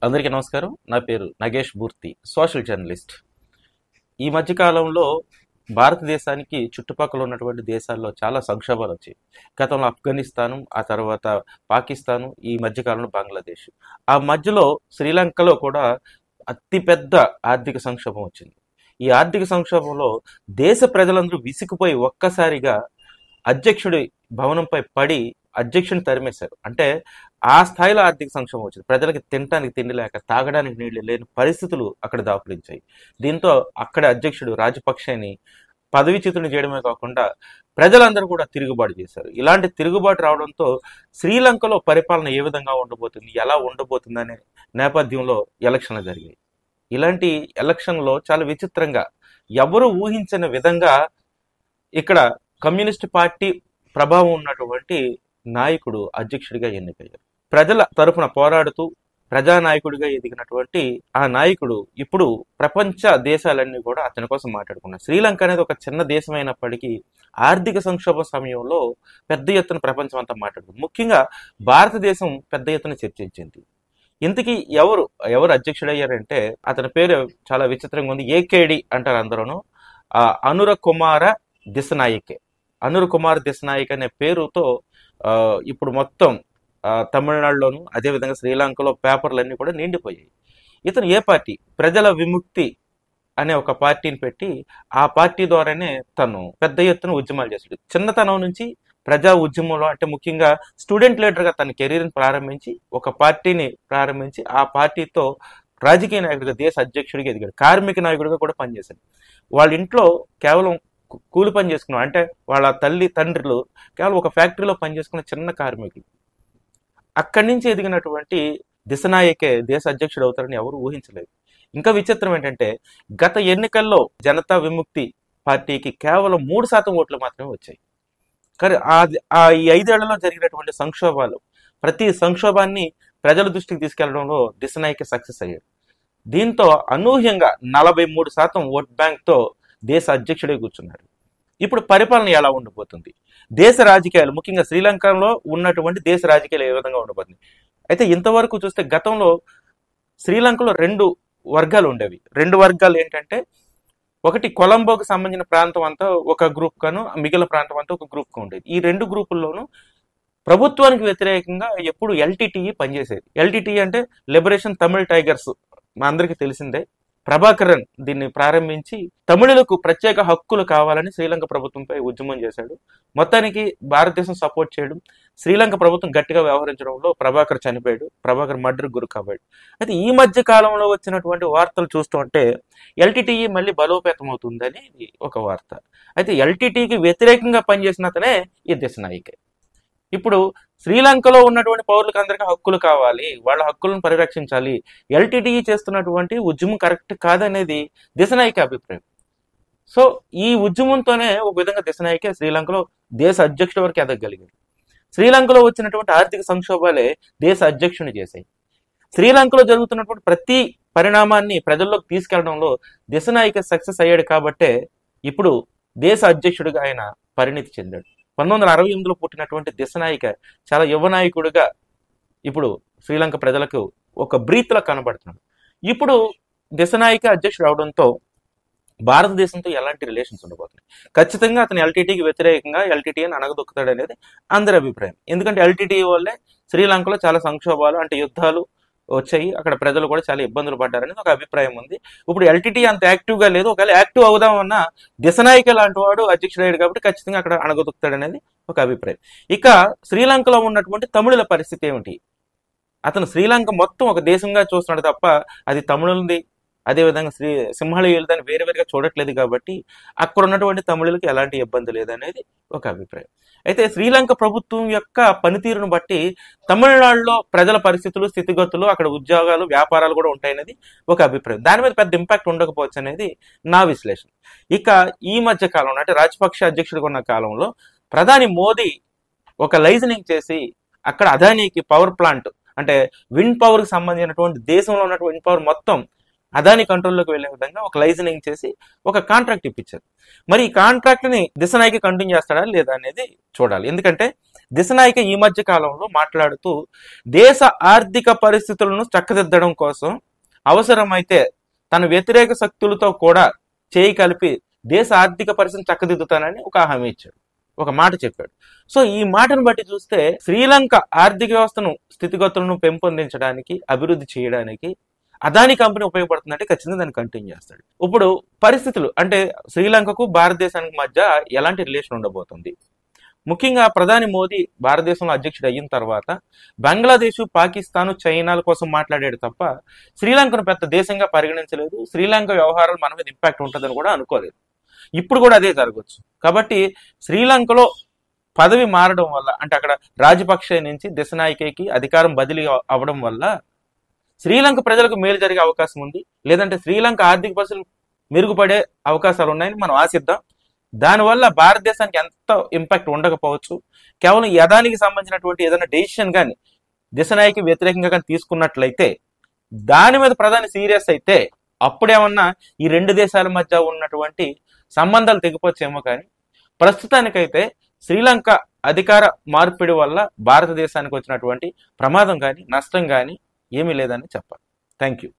అందరికీ నమస్కారం నా పేరు నగేష్ మూర్తి సోషల్ జర్నలిస్ట్ ఈ మధ్య కాలంలో భారతదేశానికి చుట్టుపక్కల ఉన్నటువంటి దేశాల్లో చాలా సంక్షోభాలు వచ్చాయి గతంలో ఆఫ్ఘనిస్తాను ఆ తర్వాత పాకిస్తాను ఈ మధ్య కాలంలో బంగ్లాదేశ్ ఆ మధ్యలో శ్రీలంకలో కూడా అతిపెద్ద ఆర్థిక సంక్షోభం వచ్చింది ఈ ఆర్థిక సంక్షోభంలో దేశ ప్రజలందరూ విసిగిపోయి ఒక్కసారిగా అధ్యక్షుడి భవనంపై పడి అధ్యక్షుని తరిమేశారు అంటే ఆ స్థాయిలో ఆర్థిక సంక్షోభం వచ్చింది ప్రజలకి తినడానికి తిండి లేక తాగడానికి నీళ్లు లేని పరిస్థితులు అక్కడ దాపురించాయి దీంతో అక్కడ అధ్యక్షుడు రాజపక్షని పదవిచ్యుతుని చేయడమే కాకుండా ప్రజలందరూ కూడా తిరుగుబాటు చేశారు ఇలాంటి తిరుగుబాటు రావడంతో శ్రీలంకలో పరిపాలన ఏ విధంగా ఉండబోతుంది ఎలా ఉండబోతుంది అనే నేపథ్యంలో ఎలక్షన్లు జరిగాయి ఇలాంటి ఎలక్షన్లో చాలా విచిత్రంగా ఎవరు ఊహించిన విధంగా ఇక్కడ కమ్యూనిస్ట్ పార్టీ ప్రభావం ఉన్నటువంటి నాయకుడు అధ్యక్షుడిగా ఎన్నికయ్యారు ప్రజల తరఫున పోరాడుతూ ప్రజానాయకుడిగా ఎదిగినటువంటి ఆ నాయకుడు ఇప్పుడు ప్రపంచ దేశాలన్నీ కూడా అతని కోసం మాట్లాడుకున్నారు శ్రీలంక అనేది ఒక చిన్న దేశం అయినప్పటికీ ఆర్థిక సంక్షోభ సమయంలో పెద్ద ఎత్తున ప్రపంచం అంతా మాట్లాడుకుంది ముఖ్యంగా భారతదేశం పెద్ద ఎత్తున చర్చించింది ఇంతకీ ఎవరు ఎవరు అధ్యక్షుడయ్యారంటే అతని పేరు చాలా విచిత్రంగా ఉంది ఏకేడి అంటారు అందరూను ఆ అనుర కుమార దిశనాయకే అనుర్ కుమార్ దిశనాయక్ అనే పేరుతో ఆ, ఇప్పుడు మొత్తం ఆ, తమిళనాడులోను అదేవిధంగా శ్రీలంకలో పేపర్లన్నీ కూడా నిండిపోయాయి ఇతను ఏ పార్టీ ప్రజల విముక్తి అనే ఒక పార్టీని పెట్టి ఆ పార్టీ ద్వారానే తను పెద్ద ఎత్తున ఉద్యమాలు చేశాడు చిన్నతనం నుంచి ప్రజా ఉద్యమంలో అంటే ముఖ్యంగా స్టూడెంట్ లీడర్గా తన కెరీర్ని ప్రారంభించి ఒక పార్టీని ప్రారంభించి ఆ పార్టీతో రాజకీయ నాయకుడిగా దేశ అధ్యక్షుడిగా ఎదిగాడు కార్మిక నాయకుడిగా కూడా పనిచేశాడు వాళ్ళ ఇంట్లో కేవలం కు- కూలి పని చేసుకున్నాం అంటే వాళ్ళ తల్లి తండ్రులు కేవలం ఒక ఫ్యాక్టరీలో పనిచేసుకున్న చిన్న కార్మికులు అక్కడి నుంచి ఎదిగినటువంటి దిశనాయకే దేశ అధ్యక్షుడు అవుతారని ఎవరు ఊహించలేదు ఇంకా విచిత్రం ఏంటంటే గత ఎన్నికల్లో జనతా విముక్తి పార్టీకి కేవలం మూడు శాతం ఓట్లు మాత్రమే వచ్చాయి కానీ ఆ- ఆ ఈ ఐదేళ్లలో జరిగినటువంటి సంక్షోభాలు ప్రతి సంక్షోభాన్ని ప్రజల దృష్టికి తీసుకెళ్లడంలో దిశనాయకే సక్సెస్ అయ్యాడు దీంతో అనూహ్యంగా నలభై మూడు శాతం ఓట్ బ్యాంక్తో దేశ అధ్యక్షుడే కూర్చున్నాడు ఇప్పుడు పరిపాలన ఎలా ఉండబోతుంది దేశ రాజకీయాలు ముఖ్యంగా శ్రీలంకలో ఉన్నటువంటి దేశ రాజకీయాలు ఏ విధంగా ఉండబోతుంది అయితే ఇంతవరకు చూస్తే గతంలో శ్రీలంకలో రెండు వర్గాలు ఉండేవి రెండు వర్గాలు ఏంటంటే ఒకటి కొలంబోకి సంబంధించిన ప్రాంతం అంతా ఒక గ్రూప్ గాను మిగిలిన ప్రాంతం అంతా ఒక గ్రూప్ గా ఉండేది ఈ రెండు గ్రూపుల్లోనూ ప్రభుత్వానికి వ్యతిరేకంగా ఎప్పుడు ఎల్టీటీఈ పనిచేసేది ఎల్టీటీ అంటే లిబరేషన్ తమిళ్ టైగర్స్ మా అందరికీ తెలిసిందే ప్రభాకరన్ దీన్ని ప్రారంభించి తమిళులకు ప్రత్యేక హక్కులు కావాలని శ్రీలంక ప్రభుత్వంపై ఉద్యమం చేశాడు మొత్తానికి భారతదేశం సపోర్ట్ చేయడం శ్రీలంక ప్రభుత్వం గట్టిగా వ్యవహరించడంలో ప్రభాకర్ చనిపోయాడు ప్రభాకర్ మర్డర్ గురి కాబట్టు అయితే ఈ మధ్య కాలంలో వచ్చినటువంటి వార్తలు చూస్తుంటే ఎల్టీటీఈ మళ్ళీ బలోపేతం అవుతుందని ఒక వార్త అయితే ఎల్టీటీకి వ్యతిరేకంగా పనిచేసిన అతనే ఈ దేశ నాయకే ఇప్పుడు శ్రీలంకలో ఉన్నటువంటి పౌరులకు అందరికీ హక్కులు కావాలి వాళ్ళ హక్కులను పరిరక్షించాలి ఎల్టీటీఈ చేస్తున్నటువంటి ఉద్యమం కరెక్ట్ కాదనేది దిశనాయక అభిప్రాయం సో ఈ ఉద్యమంతోనే ఒక విధంగా దిశనాయకే శ్రీలంకలో దేశ అధ్యక్షుడి వరకు ఎదగలిగాడు శ్రీలంకలో వచ్చినటువంటి ఆర్థిక సంక్షోభాలే దేశ అధ్యక్షుని చేశాయి శ్రీలంకలో జరుగుతున్నటువంటి ప్రతి పరిణామాన్ని ప్రజల్లోకి తీసుకెళ్లడంలో దిశనాయక సక్సెస్ అయ్యాడు కాబట్టే ఇప్పుడు దేశ అధ్యక్షుడిగా ఆయన పరిణితి చెందాడు పంతొమ్మిది వందల అరవై ఎనిమిదిలో పుట్టినటువంటి దిశనాయిక చాలా యువ నాయకుడిగా ఇప్పుడు శ్రీలంక ప్రజలకు ఒక బ్రీత్లో కనబడుతున్నాడు ఇప్పుడు దిశనాయిక అధ్యక్షుడు అవడంతో భారతదేశంతో ఎలాంటి రిలేషన్స్ ఉండబోతున్నాయి ఖచ్చితంగా అతను ఎల్టీటీకి వ్యతిరేకంగా ఎల్టీటీ అని అనగదొక్కుతాడు అనేది అందరి అభిప్రాయం ఎందుకంటే ఎల్టీటీ వల్లే శ్రీలంకలో చాలా సంక్షోభాలు అంటే యుద్ధాలు వచ్చాయి అక్కడ ప్రజలు కూడా చాలా ఇబ్బందులు పడ్డారనేది ఒక అభిప్రాయం ఉంది ఇప్పుడు ఎల్టీటీ అంత యాక్టివ్గా లేదు ఒకవేళ యాక్టివ్ అవుదామన్నా దిశనాయిక లాంటి వాడు అధ్యక్షుడయ్యాడు కాబట్టి ఖచ్చితంగా అక్కడ అణగదొక్కుతాడు అనేది ఒక అభిప్రాయం ఇక శ్రీలంకలో ఉన్నటువంటి తమిళుల పరిస్థితి ఏమిటి అతను శ్రీలంక మొత్తం ఒక దేశంగా చూస్తున్నాడు తప్ప అది తమిళులది అదేవిధంగా శ్రీ సింహళీయులు దాన్ని వేరు వేరుగా చూడట్లేదు కాబట్టి అక్కడ ఉన్నటువంటి తమిళులకు ఎలాంటి ఇబ్బంది లేదనేది ఒక అభిప్రాయం అయితే శ్రీలంక ప్రభుత్వం యొక్క పనితీరును బట్టి తమిళనాడులో ప్రజల పరిస్థితులు స్థితిగతులు అక్కడ ఉద్యోగాలు వ్యాపారాలు కూడా ఉంటాయనేది ఒక అభిప్రాయం దాని మీద పెద్ద ఇంపాక్ట్ ఉండకపోవచ్చు అనేది నా విశ్లేషణ ఇక ఈ మధ్య కాలంలో అంటే రాజపక్ష అధ్యక్షుడిగా ఉన్న కాలంలో ప్రధాని మోదీ ఒక లైజనింగ్ చేసి అక్కడ అదానీకి పవర్ ప్లాంట్ అంటే విండ్ పవర్కి సంబంధించినటువంటి దేశంలో ఉన్నటువంటి విండ్ పవర్ మొత్తం అదాని కంట్రోల్లోకి వెళ్ళే విధంగా ఒక లైజనింగ్ చేసి ఒక కాంట్రాక్ట్ ఇప్పించారు మరి ఈ కాంట్రాక్ట్ని దిశనాయకి కంటిన్యూ చేస్తాడా లేదా అనేది చూడాలి ఎందుకంటే దిశనాయక ఈ మధ్య కాలంలో మాట్లాడుతూ దేశ ఆర్థిక పరిస్థితులను చక్కదిద్దడం కోసం అవసరమైతే తన వ్యతిరేక శక్తులతో కూడా చేయి కలిపి దేశ ఆర్థిక పరిస్థితిని చక్కదిద్దుతానని ఒక హామీ ఇచ్చాడు ఒక మాట చెప్పాడు సో ఈ మాటను బట్టి చూస్తే శ్రీలంక ఆర్థిక వ్యవస్థను స్థితిగతులను పెంపొందించడానికి అభివృద్ధి చేయడానికి అదాని కంపెనీ ఉపయోగపడుతుందంటే ఖచ్చితంగా దాన్ని కంటిన్యూ చేస్తాడు ఇప్పుడు పరిస్థితులు అంటే శ్రీలంకకు భారతదేశానికి మధ్య ఎలాంటి రిలేషన్ ఉండబోతుంది ముఖ్యంగా ప్రధాని మోదీ భారతదేశంలో అధ్యక్షుడు అయిన తర్వాత బంగ్లాదేశ్ పాకిస్తాన్ చైనాల కోసం మాట్లాడాడు తప్ప శ్రీలంకను పెద్ద దేశంగా పరిగణించలేదు శ్రీలంక వ్యవహారాలు మన మీద ఇంపాక్ట్ ఉంటుందని కూడా అనుకోలేదు ఇప్పుడు కూడా అదే జరగవచ్చు కాబట్టి శ్రీలంకలో పదవి మారడం వల్ల అంటే అక్కడ రాజపక్ష నుంచి దిశనాయకకి అధికారం బదిలీ అవ్వడం వల్ల శ్రీలంక ప్రజలకు మేలు జరిగే అవకాశం ఉంది లేదంటే శ్రీలంక ఆర్థిక పరిస్థితులు మెరుగుపడే అవకాశాలు ఉన్నాయని మనం ఆశిద్దాం దానివల్ల భారతదేశానికి ఎంత ఇంపాక్ట్ ఉండకపోవచ్చు కేవలం ఈ అదానికి సంబంధించినటువంటి ఏదైనా డెసిషన్ కానీ దిశనాయకి వ్యతిరేకంగా కానీ తీసుకున్నట్లయితే దాని మీద ప్రధాని సీరియస్ అయితే అప్పుడేమన్నా ఈ రెండు దేశాల మధ్య ఉన్నటువంటి సంబంధాలు తెగిపోవచ్చేమో కానీ ప్రస్తుతానికైతే శ్రీలంక అధికార మార్పిడి వల్ల భారతదేశానికి వచ్చినటువంటి ప్రమాదం కానీ నష్టం కానీ ఏమీ లేదని చెప్పాలి థ్యాంక్ యూ